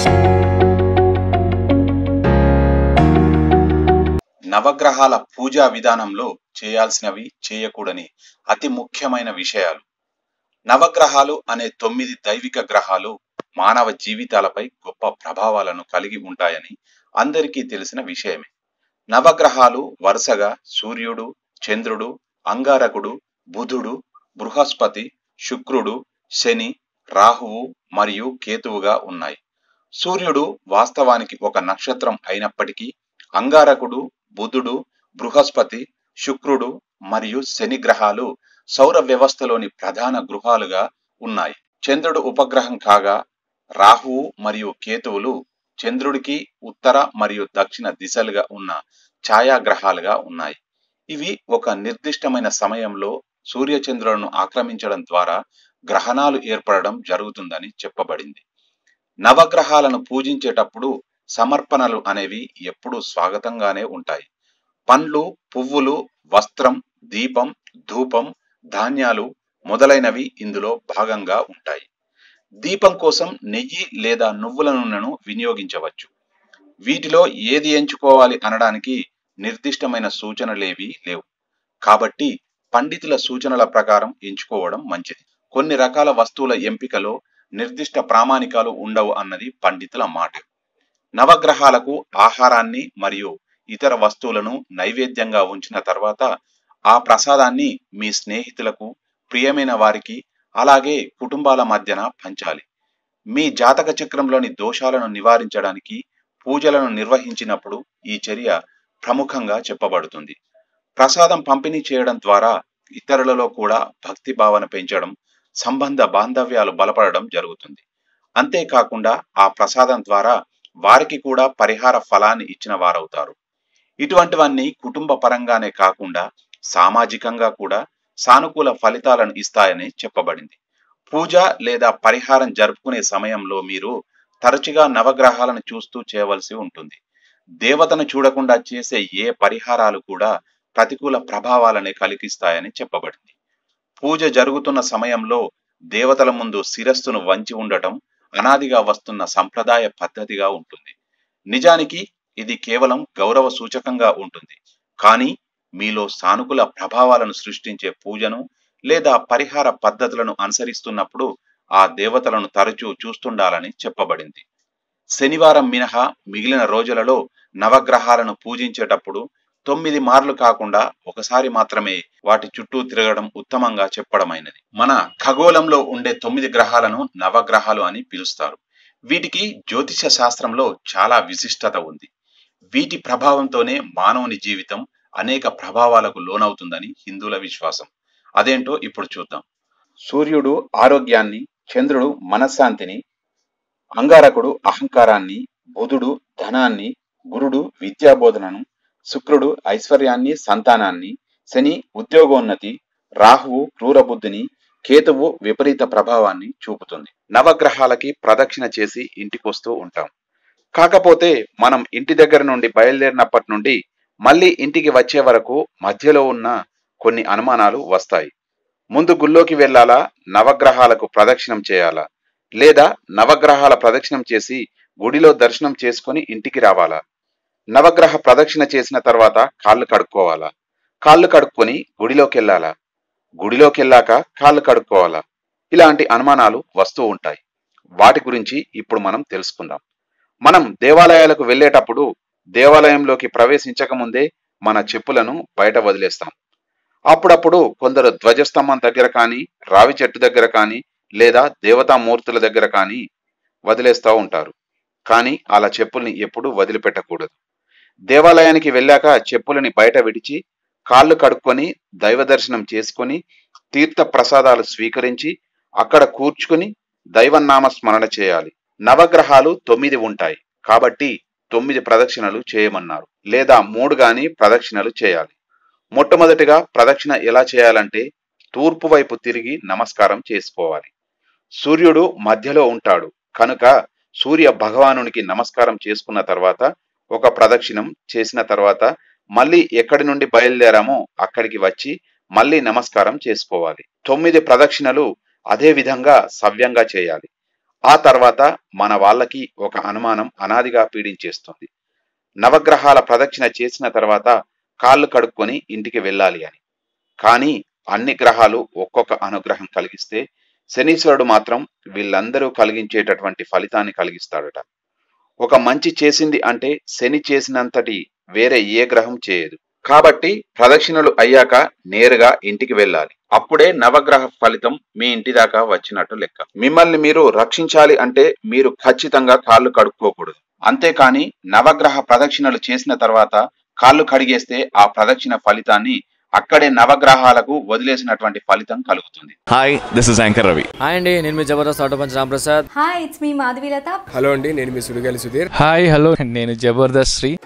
నవగ్రహాల పూజా విధానంలో చేయాల్సినవి చేయకూడని అతి ముఖ్యమైన విషయాలు నవగ్రహాలు అనే తొమ్మిది దైవిక గ్రహాలు మానవ జీవితాలపై గొప్ప ప్రభావాలను కలిగి ఉంటాయని అందరికీ తెలిసిన విషయమే నవగ్రహాలు వరుసగా సూర్యుడు చంద్రుడు అంగారకుడు బుధుడు బృహస్పతి శుక్రుడు శని రాహువు మరియు కేతువుగా ఉన్నాయి సూర్యుడు వాస్తవానికి ఒక నక్షత్రం అయినప్పటికీ అంగారకుడు బుధుడు బృహస్పతి శుక్రుడు మరియు శని గ్రహాలు సౌర వ్యవస్థలోని ప్రధాన గృహాలుగా ఉన్నాయి చంద్రుడు ఉపగ్రహం కాగా రాహువు మరియు కేతువులు చంద్రుడికి ఉత్తర మరియు దక్షిణ దిశలుగా ఉన్న ఛాయాగ్రహాలుగా ఉన్నాయి ఇవి ఒక నిర్దిష్టమైన సమయంలో సూర్యచంద్రులను ఆక్రమించడం ద్వారా గ్రహణాలు ఏర్పడడం జరుగుతుందని చెప్పబడింది నవగ్రహాలను పూజించేటప్పుడు సమర్పణలు అనేవి ఎప్పుడూ స్వాగతంగానే ఉంటాయి పండ్లు పువ్వులు వస్త్రం దీపం ధూపం ధాన్యాలు మొదలైనవి ఇందులో భాగంగా ఉంటాయి దీపం కోసం నెయ్యి లేదా నువ్వుల నూనెను వినియోగించవచ్చు వీటిలో ఏది ఎంచుకోవాలి అనడానికి నిర్దిష్టమైన సూచనలేవీ లేవు కాబట్టి పండితుల సూచనల ప్రకారం ఎంచుకోవడం మంచిది కొన్ని రకాల వస్తువుల ఎంపికలో నిర్దిష్ట ప్రామాణికాలు ఉండవు అన్నది పండితుల మాట నవగ్రహాలకు ఆహారాన్ని మరియు ఇతర వస్తువులను నైవేద్యంగా ఉంచిన తర్వాత ఆ ప్రసాదాన్ని మీ స్నేహితులకు ప్రియమైన వారికి అలాగే కుటుంబాల మధ్యన పంచాలి మీ జాతక చక్రంలోని దోషాలను నివారించడానికి పూజలను నిర్వహించినప్పుడు ఈ చర్య ప్రముఖంగా చెప్పబడుతుంది ప్రసాదం పంపిణీ చేయడం ద్వారా ఇతరులలో కూడా భక్తి భావన పెంచడం సంబంధ బాంధవ్యాలు బలపడడం జరుగుతుంది అంతేకాకుండా ఆ ప్రసాదం ద్వారా వారికి కూడా పరిహార ఫలాన్ని ఇచ్చిన వారవుతారు ఇటువంటివన్నీ కుటుంబ పరంగానే కాకుండా సామాజికంగా కూడా సానుకూల ఫలితాలను ఇస్తాయని చెప్పబడింది పూజ లేదా పరిహారం జరుపుకునే సమయంలో మీరు తరచుగా నవగ్రహాలను చూస్తూ చేయవలసి ఉంటుంది దేవతను చూడకుండా చేసే ఏ పరిహారాలు కూడా ప్రతికూల ప్రభావాలని కలిగిస్తాయని చెప్పబడింది పూజ జరుగుతున్న సమయంలో దేవతల ముందు శిరస్సును వంచి ఉండటం అనాదిగా వస్తున్న సంప్రదాయ పద్ధతిగా ఉంటుంది నిజానికి ఇది కేవలం గౌరవ సూచకంగా ఉంటుంది కానీ మీలో సానుకూల ప్రభావాలను సృష్టించే పూజను లేదా పరిహార పద్ధతులను అనుసరిస్తున్నప్పుడు ఆ దేవతలను తరచూ చూస్తుండాలని చెప్పబడింది శనివారం మినహా మిగిలిన రోజులలో నవగ్రహాలను పూజించేటప్పుడు తొమ్మిది మార్లు కాకుండా ఒకసారి మాత్రమే వాటి చుట్టూ తిరగడం ఉత్తమంగా చెప్పడమైనది మన ఖగోళంలో ఉండే తొమ్మిది గ్రహాలను నవగ్రహాలు అని పిలుస్తారు వీటికి జ్యోతిష శాస్త్రంలో చాలా విశిష్టత ఉంది వీటి ప్రభావంతోనే మానవుని జీవితం అనేక ప్రభావాలకు లోనవుతుందని హిందువుల విశ్వాసం అదేంటో ఇప్పుడు చూద్దాం సూర్యుడు ఆరోగ్యాన్ని చంద్రుడు మనశ్శాంతిని అంగారకుడు అహంకారాన్ని బుధుడు ధనాన్ని గురుడు విద్యాబోధనను శుక్రుడు ఐశ్వర్యాన్ని సంతానాన్ని శని ఉద్యోగోన్నతి రాహువు క్రూరబుద్ధిని కేతువు విపరీత ప్రభావాన్ని చూపుతుంది నవగ్రహాలకి ప్రదక్షిణ చేసి ఇంటికొస్తూ ఉంటాం కాకపోతే మనం ఇంటి దగ్గర నుండి బయలుదేరినప్పటి నుండి మళ్ళీ ఇంటికి వచ్చే వరకు మధ్యలో ఉన్న కొన్ని అనుమానాలు వస్తాయి ముందు గుళ్ళోకి వెళ్ళాలా నవగ్రహాలకు ప్రదక్షిణం చేయాలా లేదా నవగ్రహాల ప్రదక్షిణం చేసి గుడిలో దర్శనం చేసుకొని ఇంటికి రావాలా నవగ్రహ ప్రదక్షిణ చేసిన తర్వాత కాళ్ళు కడుక్కోవాలా కాళ్ళు కడుక్కొని గుడిలోకి వెళ్ళాలా గుడిలోకి వెళ్ళాక కాళ్ళు కడుక్కోవాలా ఇలాంటి అనుమానాలు వస్తూ ఉంటాయి వాటి గురించి ఇప్పుడు మనం తెలుసుకుందాం మనం దేవాలయాలకు వెళ్ళేటప్పుడు దేవాలయంలోకి ప్రవేశించక ముందే మన చెప్పులను బయట వదిలేస్తాం అప్పుడప్పుడు కొందరు ధ్వజస్తంభం దగ్గర కానీ రావి చెట్టు దగ్గర కానీ లేదా దేవతామూర్తుల దగ్గర కానీ వదిలేస్తూ ఉంటారు కానీ అలా చెప్పుల్ని ఎప్పుడూ వదిలిపెట్టకూడదు దేవాలయానికి వెళ్ళాక చెప్పులని బయట విడిచి కాళ్ళు కడుక్కొని దైవ దర్శనం చేసుకొని తీర్థ ప్రసాదాలు స్వీకరించి అక్కడ కూర్చుకుని దైవనామ స్మరణ చేయాలి నవగ్రహాలు తొమ్మిది ఉంటాయి కాబట్టి తొమ్మిది ప్రదక్షిణలు చేయమన్నారు లేదా మూడు గాని ప్రదక్షిణలు చేయాలి మొట్టమొదటిగా ప్రదక్షిణ ఎలా చేయాలంటే తూర్పు వైపు తిరిగి నమస్కారం చేసుకోవాలి సూర్యుడు మధ్యలో ఉంటాడు కనుక సూర్య భగవానునికి నమస్కారం చేసుకున్న తర్వాత ఒక ప్రదక్షిణం చేసిన తర్వాత మళ్ళీ ఎక్కడి నుండి బయలుదేరామో అక్కడికి వచ్చి మళ్ళీ నమస్కారం చేసుకోవాలి తొమ్మిది ప్రదక్షిణలు అదే విధంగా సవ్యంగా చేయాలి ఆ తర్వాత మన వాళ్ళకి ఒక అనుమానం అనాదిగా పీడించేస్తుంది నవగ్రహాల ప్రదక్షిణ చేసిన తర్వాత కాళ్ళు కడుక్కొని ఇంటికి వెళ్ళాలి అని కానీ అన్ని గ్రహాలు ఒక్కొక్క అనుగ్రహం కలిగిస్తే శనీశ్వరుడు మాత్రం వీళ్ళందరూ కలిగించేటటువంటి ఫలితాన్ని కలిగిస్తాడట ఒక మంచి చేసింది అంటే శని చేసినంతటి వేరే ఏ గ్రహం చేయదు కాబట్టి ప్రదక్షిణలు అయ్యాక నేరుగా ఇంటికి వెళ్ళాలి అప్పుడే నవగ్రహ ఫలితం మీ ఇంటి దాకా వచ్చినట్టు లెక్క మిమ్మల్ని మీరు రక్షించాలి అంటే మీరు ఖచ్చితంగా కాళ్ళు కడుక్కోకూడదు అంతేకాని నవగ్రహ ప్రదక్షిణలు చేసిన తర్వాత కాళ్ళు కడిగేస్తే ఆ ప్రదక్షిణ ఫలితాన్ని అక్కడే నవగ్రహాలకు వదిలేసినటువంటి ఫలితం కలుగుతుంది hi this is anchor Ravi hi అండి నేను మీ Jabardasth auto punch Ramprasad hi it's me Madhavilatha hello అండి నేను మీ సుడిగాలి సుధీర్ హాయ్ హలో నేను జబర్దస్త్ శ్రీ